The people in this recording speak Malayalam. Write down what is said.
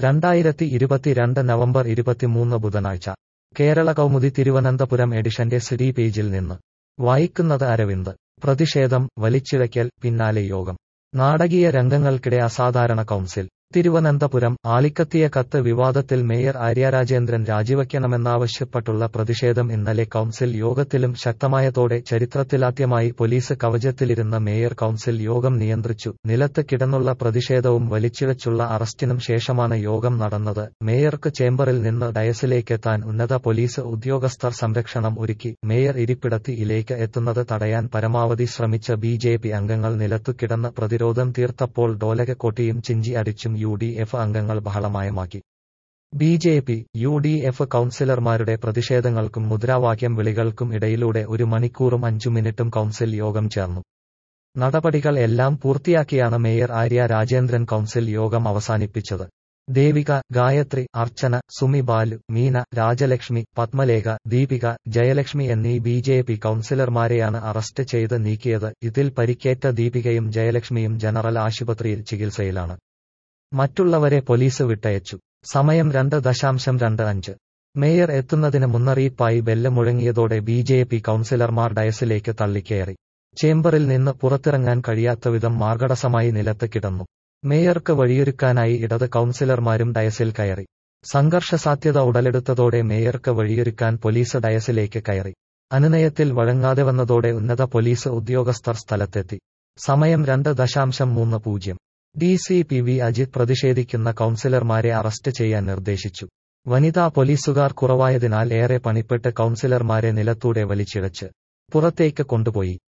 രണ്ടായിരത്തി ഇരുപത്തിരണ്ട് നവംബർ ഇരുപത്തിമൂന്ന് ബുധനാഴ്ച കേരള കൗമുദി തിരുവനന്തപുരം എഡിഷന്റെ സിഡി പേജിൽ നിന്ന് വായിക്കുന്നത് അരവിന്ദ് പ്രതിഷേധം വലിച്ചിഴയ്ക്കൽ പിന്നാലെ യോഗം നാടകീയ രംഗങ്ങൾക്കിടെ അസാധാരണ കൗൺസിൽ തിരുവനന്തപുരം ആളിക്കത്തിയ കത്ത് വിവാദത്തിൽ മേയർ ആര്യ രാജേന്ദ്രൻ രാജിവയ്ക്കണമെന്നാവശ്യപ്പെട്ടുള്ള പ്രതിഷേധം ഇന്നലെ കൗൺസിൽ യോഗത്തിലും ശക്തമായതോടെ ചരിത്രത്തിലാദ്യമായി പോലീസ് കവചത്തിലിരുന്ന മേയർ കൗൺസിൽ യോഗം നിയന്ത്രിച്ചു നിലത്ത് കിടന്നുള്ള പ്രതിഷേധവും വലിച്ചിഴച്ചുള്ള അറസ്റ്റിനും ശേഷമാണ് യോഗം നടന്നത് മേയർക്ക് ചേംബറിൽ നിന്ന് ഡയസിലേക്കെത്താൻ ഉന്നത പോലീസ് ഉദ്യോഗസ്ഥർ സംരക്ഷണം ഒരുക്കി മേയർ ഇരിപ്പിടത്തിയിലേക്ക് എത്തുന്നത് തടയാൻ പരമാവധി ശ്രമിച്ച ബി ജെ പി അംഗങ്ങൾ നിലത്തു കിടന്ന് പ്രതിരോധം തീർത്തപ്പോൾ ഡോലകക്കൊട്ടിയും ചിഞ്ചി അടിച്ചും യു ഡി എഫ് അംഗങ്ങൾ ബഹളമയമാക്കി B J P U D F കൌൺസിലർമാരുടെ പ്രതിഷേധങ്ങൾക്കും മുദ്രാവാക്യം വിളികൾക്കും ഇടയിലൂടെ ഒരു മണിക്കൂറും അഞ്ചു മിനിറ്റും കൌൺസിൽ യോഗം ചേർന്നു നടപടികൾ എല്ലാം പൂർത്തിയാക്കിയാണ് മേയർ ആര്യ രാജേന്ദ്രൻ കൌൺസിൽ യോഗം അവസാനിപ്പിച്ചത് ദേവിക ഗായത്രി അർച്ചന സുമി ബാലു മീന രാജലക്ഷ്മി പത്മലേഖ ദീപിക ജയലക്ഷ്മി എന്നീ ബി ജെ പി കൌൺസിലർമാരെയാണ് അറസ്റ്റ് ചെയ്ത് നീക്കിയത് ഇതിൽ പരിക്കേറ്റ ദീപികയും ജയലക്ഷ്മിയും ജനറൽ ആശുപത്രിയിൽ ചികിത്സയിലാണ് മറ്റുള്ളവരെ പോലീസ് വിട്ടയച്ചു സമയം രണ്ട് ദശാംശം രണ്ട് അഞ്ച് മേയർ എത്തുന്നതിന് മുന്നറിയിപ്പായി ബെല്ല് മുഴങ്ങിയതോടെ ബി ജെ പി കൌൺസിലർമാർ ഡയസിലേക്ക് തള്ളിക്കയറി ചേംബറിൽ നിന്ന് പുറത്തിറങ്ങാൻ കഴിയാത്തവിധം മാർഗടസമായി നിലത്ത് കിടന്നു മേയർക്ക് വഴിയൊരുക്കാനായി ഇടത് കൌൺസിലർമാരും ഡയസിൽ കയറി സംഘർഷ സാധ്യത ഉടലെടുത്തതോടെ മേയർക്ക് വഴിയൊരുക്കാൻ പോലീസ് ഡയസിലേക്ക് കയറി അനുനയത്തിൽ വഴങ്ങാതെ വന്നതോടെ ഉന്നത പോലീസ് ഉദ്യോഗസ്ഥർ സ്ഥലത്തെത്തി സമയം രണ്ട് ദശാംശം മൂന്ന് പൂജ്യം D C P V Ajith പ്രതിഷേധിക്കുന്ന കൌൺസിലർമാരെ അറസ്റ്റ് ചെയ്യാൻ നിർദ്ദേശിച്ചു വനിതാ പോലീസുകാർ കുറവായതിനാൽ ഏറെ പണിപ്പെട്ട് കൌൺസിലർമാരെ നിലത്തൂടെ വലിച്ചിഴച്ച് പുറത്തേക്ക് കൊണ്ടുപോയി